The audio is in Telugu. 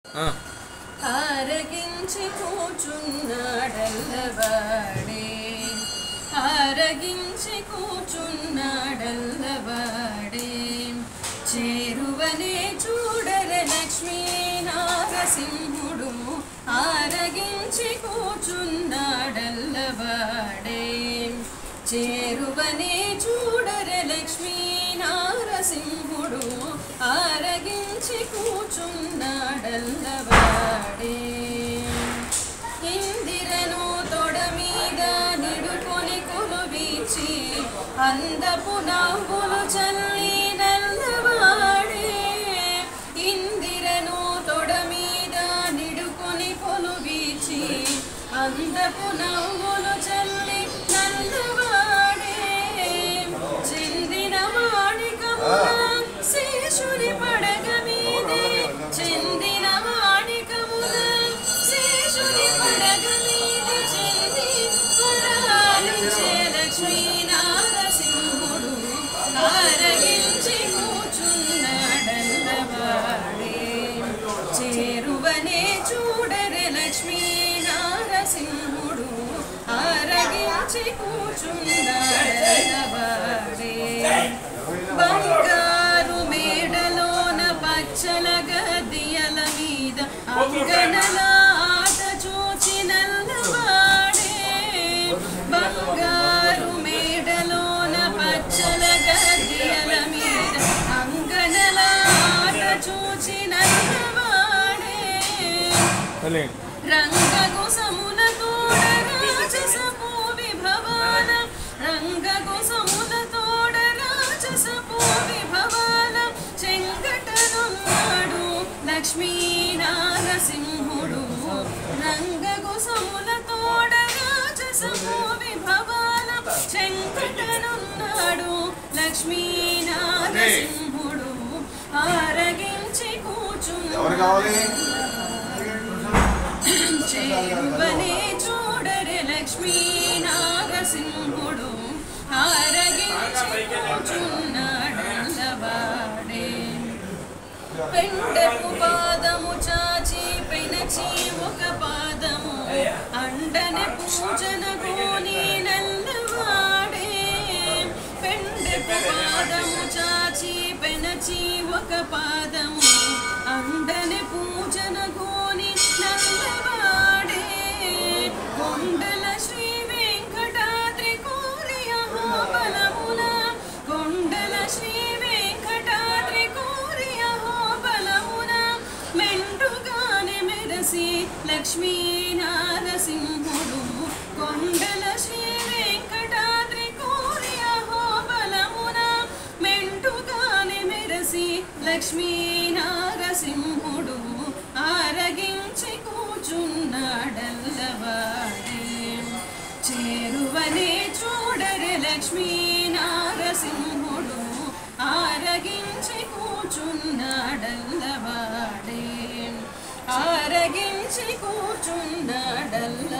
ఆరగించి కూచున్నాడల్లవాడే ఆరగించి కూచున్నాడల్లవాడే చేరువనే చూడర లక్ష్మీ నారసింహుడు ఆరగించి కూచున్నాడల్లవాడే చేరువనే చూడర లక్ష్మీ నారసింహుడు ఆరగించి కూచున్నాడల్లవాడే ఇందిరను తొడ మీద నిడుకొని కొలువిచి అందపు నవ్వులు చల్లి నల్లవాడే ఇందిరను తొడ మీద నిడుకొని కొలువిచి అందపు నవ్వులు చల్లి నల్లవాడే చెందిన మాణికముల శేషుని పడగ మీదే చెందిన మాణికముల శేషుని పడగ మీదే చెంది వరాలించే లక్ష్మీ నారసింహుడు ఆరగించి కూచున్నాడల్లవాడే చేరువనే చూడరే లక్ష్మీ నారసింహుడు ఆరగించి కూచున్నాడల్లవాడే బంగారు మేడలోన పచ్చల గదియల మీద అంగనల ఆట చూచి నల్లవాడే బంగారు మేడలోన పచ్చల గదియల మీద అంగనల ఆట చూచి నల్లవాడే రంగగుసముల తోడ రాజసపు విభవాల రంగగుసముల తోడ రాజసపు విభవాల చెంగటనున్నాడు లక్ష్మీ నారసింహుడు రంగగుసముల తోడ రాజసపు విభవాల చెంగటనున్నాడు లక్ష్మీ నారసింహుడు ఆరగించి ఎవరు కావాలి చేరువనే చూడరే లక్ష్మీ నారసింహుడు ఆరగించి కూచున్నాడల్లవాడే పెండపు పాదము చాచి పెనచి ఒక పాదము అండని పూజన కోని నల్లవాడే పెండపు పాదము చాచి పెనచి ఒక పాదము అండని పూజన కోని నల్లవాడే కొండల శ్రీ వెంకటాద్రి కోరియ బలమున కొండల శ్రీ వెంకటాద్రి కోరియ బలమున మెండుగానే మెరసి లక్ష్మీ నారసింహుడు కొండల శ్రీ వెంకటాద్రి కోరియ బలమున మెండుగానే మెరసి లక్ష్మీ నారసింహుడు ఆరగించి కూచున్నాడల్లవాడే చేరువనే చూడరే లక్ష్మీ నారసింహుడు ఆరగించి కూచున్నాడల్లవాడే ఆరగించి కూచున్నాడల్ల